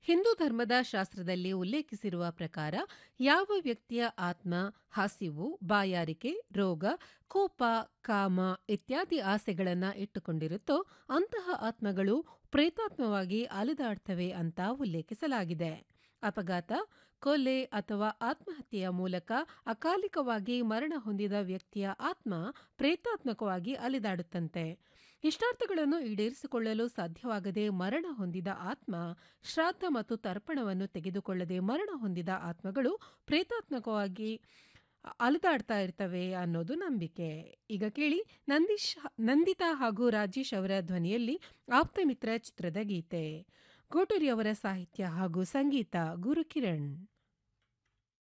ಹಿಂದೂ ಧರ್ಮದ ಶಾಸ್ತ್ರದಲ್ಲಿ ಉಲ್ಲೇಖಿಸಿರುವ ಪ್ರಕಾರ ಯಾವ ವ್ಯಕ್ತಿಯ ಆತ್ಮ ಹಸಿವು ಬಾಯಾರಿಕೆ ರೋಗ ಕೋಪ ಕಾಮ ಇತ್ಯಾದಿ ಆಸೆಗಳನ್ನು ಇಟ್ಟುಕೊಂಡಿರುತ್ತೋ ಅಂತಹ ಆತ್ಮಗಳು ಪ್ರೇತಾತ್ಮವಾಗಿ ಅಲೆದಾಡ್ತವೆ ಅಂತ ಉಲ್ಲೇಖಿಸಲಾಗಿದೆ ಅಪಘಾತ ಕೊಲೆ ಅಥವಾ ಆತ್ಮಹತ್ಯೆಯ ಮೂಲಕ ಅಕಾಲಿಕವಾಗಿ ಮರಣ ಹೊಂದಿದ ವ್ಯಕ್ತಿಯ ಆತ್ಮ ಪ್ರೇತಾತ್ಮಕವಾಗಿ ಅಲೆದಾಡುತ್ತಂತೆ ಇಷ್ಟಾರ್ಥಗಳನ್ನು ಈಡೇರಿಸಿಕೊಳ್ಳಲು ಸಾಧ್ಯವಾಗದೆ ಮರಣ ಹೊಂದಿದ ಆತ್ಮ ಶ್ರಾದ್ದ ಮತ್ತು ತರ್ಪಣವನ್ನು ತೆಗೆದುಕೊಳ್ಳದೆ ಮರಣ ಹೊಂದಿದ ಆತ್ಮಗಳು ಪ್ರೇತಾತ್ಮಕವಾಗಿ ಅಲೆದಾಡ್ತಾ ಇರ್ತವೆ ಅನ್ನೋದು ನಂಬಿಕೆ ಈಗ ಕೇಳಿ ನಂದೀಶ್ ನಂದಿತಾ ಹಾಗೂ ರಾಜೇಶ್ ಅವರ ಧ್ವನಿಯಲ್ಲಿ ಆಪ್ತಮಿತ್ರ ಚಿತ್ರದ ಗೀತೆ ಗೋಟೂರಿ ಅವರ ಸಾಹಿತ್ಯ ಹಾಗೂ ಸಂಗೀತ ಗುರುಕಿರಣ್